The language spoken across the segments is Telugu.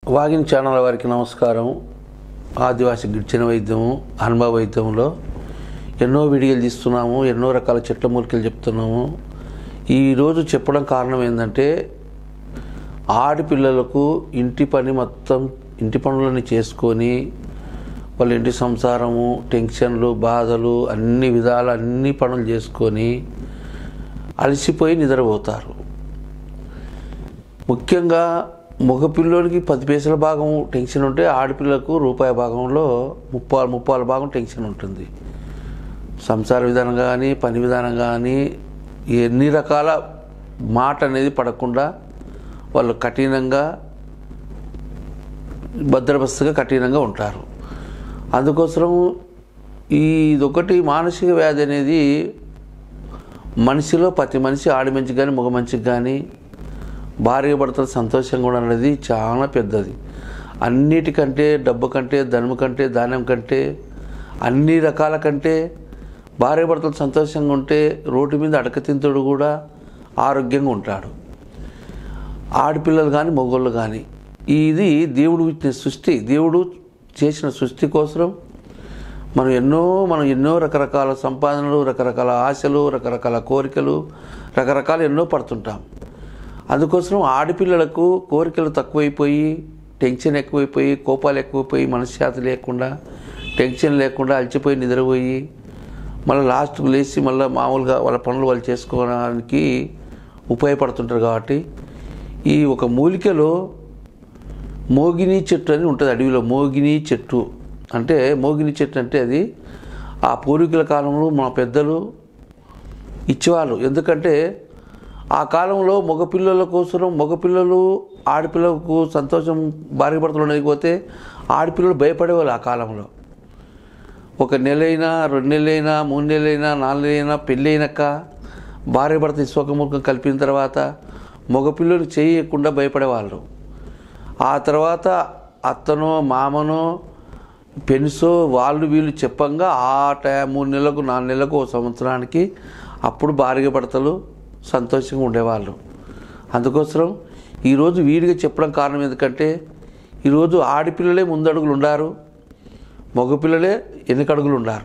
వాగిన్ ఛానల్ వారికి నమస్కారం ఆదివాసి గిరిజన వైద్యము అనుభవ వైద్యంలో ఎన్నో వీడియోలు తీస్తున్నాము ఎన్నో రకాల చెట్ల మూలికలు చెప్తున్నాము ఈరోజు చెప్పడం కారణం ఏంటంటే ఆడపిల్లలకు ఇంటి పని మొత్తం ఇంటి పనులని చేసుకొని వాళ్ళ ఇంటి సంసారము టెన్షన్లు బాధలు అన్ని విధాలు అన్ని పనులు చేసుకొని అలసిపోయి నిద్రపోతారు ముఖ్యంగా మగపిల్లోనికి పది పైసల భాగం టెన్షన్ ఉంటే ఆడపిల్లకు రూపాయి భాగంలో ముప్పాలు ముప్పాల భాగం టెన్షన్ ఉంటుంది సంసార విధానం కానీ పని విధానం కానీ ఎన్ని రకాల మాట అనేది పడకుండా వాళ్ళు కఠినంగా భద్రబస్తుగా కఠినంగా ఉంటారు అందుకోసం ఈ ఇదొకటి మానసిక వ్యాధి అనేది మనిషిలో ప్రతి మనిషి ఆడి మనిషికి కానీ మగ మనిషికి కానీ భార్య భర్తలు సంతోషంగా ఉండడం అనేది చాలా పెద్దది అన్నిటికంటే డబ్బు కంటే ధనము కంటే ధాన్యం కంటే అన్ని రకాల కంటే భార్య భర్తలు సంతోషంగా ఉంటే రోడ్డు మీద అడకతింతుడు కూడా ఆరోగ్యంగా ఉంటాడు ఆడపిల్లలు కానీ మగవాళ్ళు కానీ ఇది దేవుడు ఇచ్చిన సృష్టి దేవుడు చేసిన సృష్టి కోసం మనం ఎన్నో మనం ఎన్నో రకరకాల సంపాదనలు రకరకాల ఆశలు రకరకాల కోరికలు రకరకాల ఎన్నో పడుతుంటాం అందుకోసం ఆడపిల్లలకు కోరికలు తక్కువైపోయి టెన్షన్ ఎక్కువైపోయి కోపాలు ఎక్కువైపోయి మనశ్శాంతి లేకుండా టెన్షన్ లేకుండా అలసిపోయి నిద్రపోయి మళ్ళీ లాస్ట్కు లేచి మళ్ళీ మామూలుగా వాళ్ళ పనులు వాళ్ళు చేసుకోవడానికి ఉపయోగపడుతుంటారు కాబట్టి ఈ ఒక మూలికలో మోగిని చెట్టు అని ఉంటుంది అడవిలో మోగిని చెట్టు అంటే మోగిని చెట్టు అంటే అది ఆ పూర్వీకుల కాలంలో మా పెద్దలు ఇచ్చేవాళ్ళు ఎందుకంటే ఆ కాలంలో మగపిల్లల కోసం మగపిల్లలు ఆడపిల్లలకు సంతోషం భార్య భర్తలు ఉండకపోతే ఆడపిల్లలు భయపడేవాళ్ళు ఆ కాలంలో ఒక నెలైనా రెండు నెలలైనా మూడు నెలలైనా నాలుగు నెలలైనా పెళ్ళి అయినాక భార్య భర్త సుఖముఖం కలిపిన తర్వాత మగపిల్లలు చేయకుండా భయపడేవాళ్ళు ఆ తర్వాత అత్తనో మామనో పెన్సో వాళ్ళు వీళ్ళు చెప్పంగా ఆ టైం మూడు నెలలకు నాలుగు నెలలకు ఒక సంవత్సరానికి అప్పుడు భార్య భర్తలు సంతోషంగా ఉండేవాళ్ళు అందుకోసం ఈరోజు వీడిగా చెప్పడం కారణం ఎందుకంటే ఈరోజు ఆడపిల్లలే ముందడుగులు ఉండారు మగపిల్లలే వెనుకడుగులు ఉండారు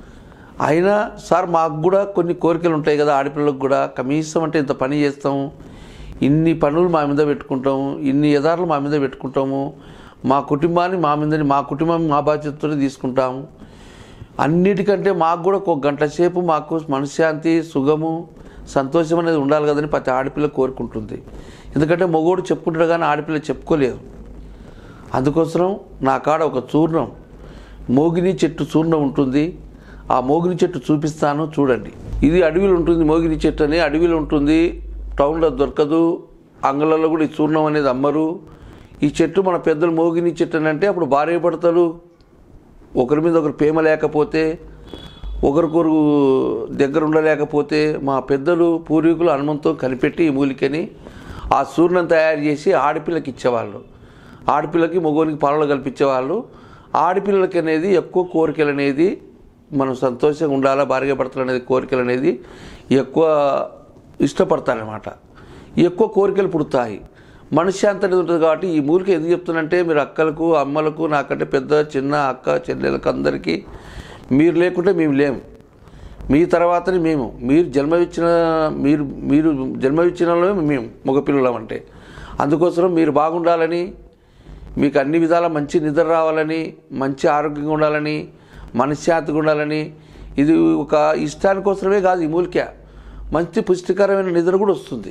అయినా సార్ మాకు కూడా కొన్ని కోరికలు ఉంటాయి కదా ఆడపిల్లలకు కూడా కనీసం అంటే ఇంత పని చేస్తాము ఇన్ని పనులు మా మీద పెట్టుకుంటాము ఇన్ని యథార్థలు మా మీద పెట్టుకుంటాము మా కుటుంబాన్ని మా మీదని మా కుటుంబం మా బాధ్యతతో తీసుకుంటాము అన్నిటికంటే మాకు కూడా ఒక గంట సేపు మాకు మనశ్శాంతి సుఖము సంతోషం అనేది ఉండాలి కదని ప్రతి ఆడపిల్ల కోరుకుంటుంది ఎందుకంటే మగోడు చెప్పుకుంటాడు కానీ ఆడపిల్ల చెప్పుకోలేదు అందుకోసం నా కాడ ఒక చూర్ణం మోగిని చెట్టు చూర్ణం ఉంటుంది ఆ మోగిని చెట్టు చూపిస్తాను చూడండి ఇది అడవిలో ఉంటుంది మోగిని చెట్టు అని అడవిలో ఉంటుంది టౌన్లో దొరకదు అంగళంలో కూడా ఈ చూర్ణం అనేది అమ్మరు ఈ చెట్టు మన పెద్దలు మోగిని చెట్టు అని అంటే అప్పుడు భార్య భర్తలు ఒకరి మీద ఒకరు ప్రేమ లేకపోతే ఒకరికొరు దగ్గర ఉండలేకపోతే మా పెద్దలు పూర్వీకులు హనుమంతో కనిపెట్టి ఈ మూలికని ఆ సూర్ణం తయారు చేసి ఆడపిల్లకి ఇచ్చేవాళ్ళు ఆడపిల్లకి మగోనికి పాలలు కల్పించేవాళ్ళు ఆడపిల్లలకి అనేది ఎక్కువ కోరికలు అనేది మనం సంతోషంగా ఉండాలా భార్య భర్తలు అనేది కోరికలు అనేది ఎక్కువ ఇష్టపడతారనమాట ఎక్కువ కోరికలు పుడతాయి మనశ్శాంతి అనేది ఉంటుంది కాబట్టి ఈ మూలిక ఎందుకు చెప్తానంటే మీరు అక్కలకు అమ్మలకు నాకంటే పెద్ద చిన్న అక్క చెల్లెలకు అందరికీ మీరు లేకుంటే మేము లేము మీ తర్వాతనే మేము మీరు జన్మవిచ్చిన మీరు మీరు జన్మవిచ్చిన వాళ్ళమే మేము మగపిల్లలం అంటే అందుకోసం మీరు బాగుండాలని మీకు అన్ని విధాల మంచి నిద్ర రావాలని మంచి ఆరోగ్యంగా ఉండాలని మనశ్శాంతిగా ఉండాలని ఇది ఒక ఇష్టానికోసమే కాదు ఈ మూలిక మంచి పుష్టికరమైన నిద్ర కూడా వస్తుంది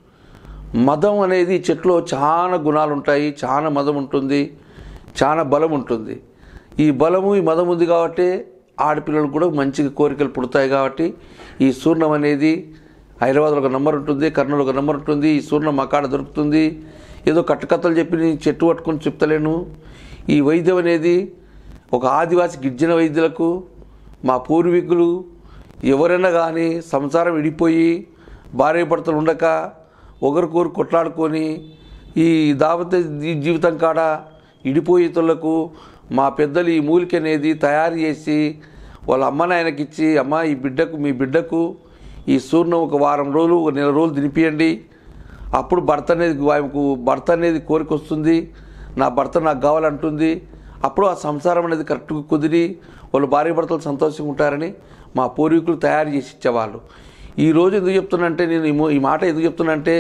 మదం అనేది ఈ చెట్లో చాలా గుణాలు ఉంటాయి చాలా మదం ఉంటుంది చాలా బలం ఉంటుంది ఈ బలము ఈ మదం ఉంది కాబట్టి ఆడపిల్లలకు కూడా మంచిగా కోరికలు పుడతాయి కాబట్టి ఈ సూర్ణం అనేది హైదరాబాద్లో ఒక నెంబర్ ఉంటుంది కర్నూలు ఒక నెంబర్ ఉంటుంది ఈ సూర్ణం మకాడ దొరుకుతుంది ఏదో కట్టుకథలు చెప్పి నేను చెట్టు పట్టుకొని చెప్తలేను ఈ వైద్యం అనేది ఒక ఆదివాసి గిరిజన వైద్యులకు మా పూర్వీకులు ఎవరైనా కానీ సంసారం విడిపోయి భార్య భర్తలు ఉండక ఒకరికొరు కొట్లాడుకొని ఈ దావత జీవితం కాడ ఇడిపోయేతోళ్లకు మా పెద్దలు ఈ మూలిక అనేది తయారు చేసి వాళ్ళ అమ్మ నాయనకి ఇచ్చి అమ్మ ఈ బిడ్డకు మీ బిడ్డకు ఈ సూర్ణం ఒక వారం రోజులు ఒక నెల రోజులు తినిపియండి అప్పుడు భర్త అనేది ఆయనకు భర్త అనేది కోరిక వస్తుంది నా భర్త నాకు కావాలంటుంది అప్పుడు ఆ సంసారం అనేది కరెక్ట్గా కుదిరి వాళ్ళు భార్య భర్తలు సంతోషంగా ఉంటారని మా పూర్వీకులు తయారు చేసి ఇచ్చేవాళ్ళు ఈ రోజు ఎందుకు చెప్తున్నంటే నేను ఈ మో- ఈ మాట ఎందుకు చెప్తున్నంటే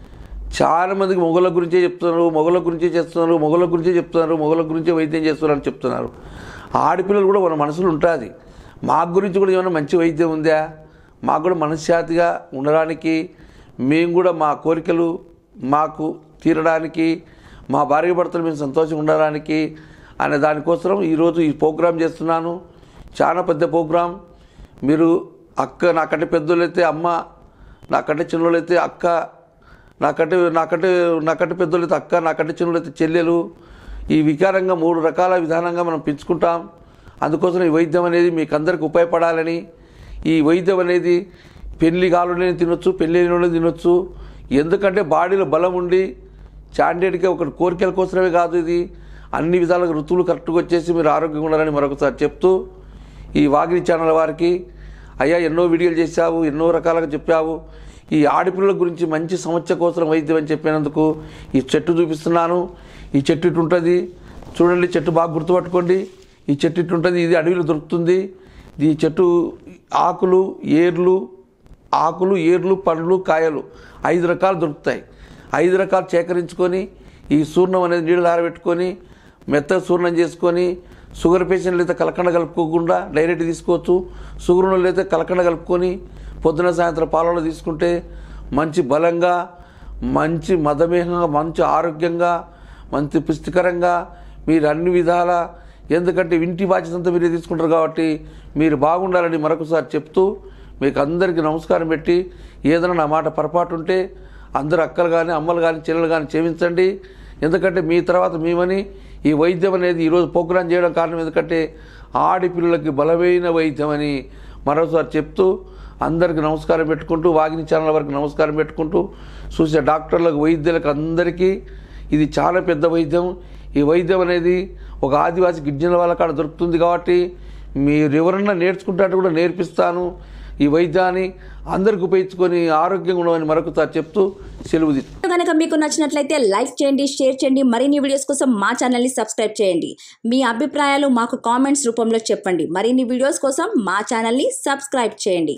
చాలా మందికి మొగల గురించే చెప్తున్నారు మొగల గురించే చేస్తున్నారు మొగల గురించే చెప్తున్నారు మొగల గురించే వైద్యం చేస్తున్నారు అని చెప్తున్నారు ఆడపిల్లలు కూడా మన మనసులో ఉంటుంది మాకు గురించి కూడా ఏమైనా మంచి వైద్యం ఉందా మాకు కూడా మనశ్శాంతిగా ఉండడానికి మేము కూడా మా కోరికలు మాకు తీరడానికి మా భార్య భర్తలు మేము సంతోషంగా ఉండడానికి అనే దానికోసం ఈరోజు ఈ ప్రోగ్రాం చేస్తున్నాను చాలా పెద్ద ప్రోగ్రాం మీరు అక్క నాకంటే పెద్దోళ్ళు అయితే అమ్మ నాకంటే చిన్నోళ్ళు అయితే అక్క నాకంటే నాకంటే నాకంటే పెద్దోళ్ళు అయితే అక్క నాకంటే చిన్నోళ్ళు అయితే చెల్లెలు ఈ వికారంగా మూడు రకాల విధానంగా మనం పెంచుకుంటాం అందుకోసం ఈ వైద్యం అనేది మీకు అందరికి ఉపయోగపడాలని ఈ వైద్యం అనేది పెళ్లి కాలునే తినొచ్చు పెళ్లి లేనివాళ్ళే తినొచ్చు ఎందుకంటే బాడీలో బలం ఉండి చాండేడ్గా ఒక కోరికల కోసమే కాదు ఇది అన్ని విధాలుగా ఋతువులు కరెక్ట్గా వచ్చేసి మీరు ఆరోగ్యంగా ఉండాలని మరొకసారి చెప్తూ ఈ వాగిని ఛానల్ వారికి అయ్యా ఎన్నో వీడియోలు చేశావు ఎన్నో రకాలుగా చెప్పావు ఈ ఆడపిల్లల గురించి మంచి సమస్య కోసం వైద్యం అని చెప్పినందుకు ఈ చెట్టు చూపిస్తున్నాను ఈ చెట్టు ఇటు ఉంటుంది చూడండి చెట్టు బాగా గుర్తుపట్టుకోండి ఈ చెట్టు ఇటు ఉంటుంది ఇది అడవిలో దొరుకుతుంది ఈ చెట్టు ఆకులు ఏర్లు ఆకులు ఏర్లు పండ్లు కాయలు ఐదు రకాలు దొరుకుతాయి ఐదు రకాలు సేకరించుకొని ఈ చూర్ణం అనేది నీళ్ళు ఆరబెట్టుకొని మెత్తగా చూర్ణం చేసుకొని షుగర్ పేషెంట్లు అయితే కలకండ కలుపుకోకుండా డైరెక్ట్ తీసుకోవచ్చు షుగర్ ఉన్నోళ్ళు అయితే కలకండ కలుపుకొని పొద్దున సాయంత్రం పాలలో తీసుకుంటే మంచి బలంగా మంచి మధుమేహంగా మంచి ఆరోగ్యంగా మంచి పుష్టికరంగా మీరు అన్ని విధాల ఎందుకంటే ఇంటి బాధ్యత అంతా మీరే తీసుకుంటారు కాబట్టి మీరు బాగుండాలని మరొకసారి చెప్తూ మీకు అందరికీ నమస్కారం పెట్టి ఏదైనా నా మాట పొరపాటు ఉంటే అందరు అక్కలు కానీ అమ్మలు కానీ చెల్లెలు కానీ క్షమించండి ఎందుకంటే మీ తర్వాత మేమని ఈ వైద్యం అనేది ఈరోజు ప్రోగ్రాం చేయడం కారణం ఎందుకంటే ఆడపిల్లలకి బలమైన వైద్యం అని మరోసారి చెప్తూ అందరికి నమస్కారం పెట్టుకుంటూ వాగిని ఛానల్ వరకు నమస్కారం పెట్టుకుంటూ చూసే డాక్టర్లకు వైద్యులకు అందరికీ ఇది చాలా పెద్ద వైద్యం ఈ వైద్యం అనేది ఒక ఆదివాసి గిరిజనుల వాళ్ళ కాడ దొరుకుతుంది కాబట్టి మీరు ఎవరన్నా నేర్చుకుంటే కూడా నేర్పిస్తాను ఈ వైద్యాన్ని అందరికి ఉపయోగించుకొని ఆరోగ్యంగా ఉండమని మరొకసారి చెప్తూ సెలవు తీసుకుంటాను. కనుక మీకు నచ్చినట్లయితే లైక్ చేయండి షేర్ చేయండి మరిన్ని వీడియోస్ కోసం మా ఛానల్ని సబ్స్క్రైబ్ చేయండి మీ అభిప్రాయాలు మాకు కామెంట్స్ రూపంలో చెప్పండి మరిన్ని వీడియోస్ కోసం మా ఛానల్ని సబ్స్క్రైబ్ చేయండి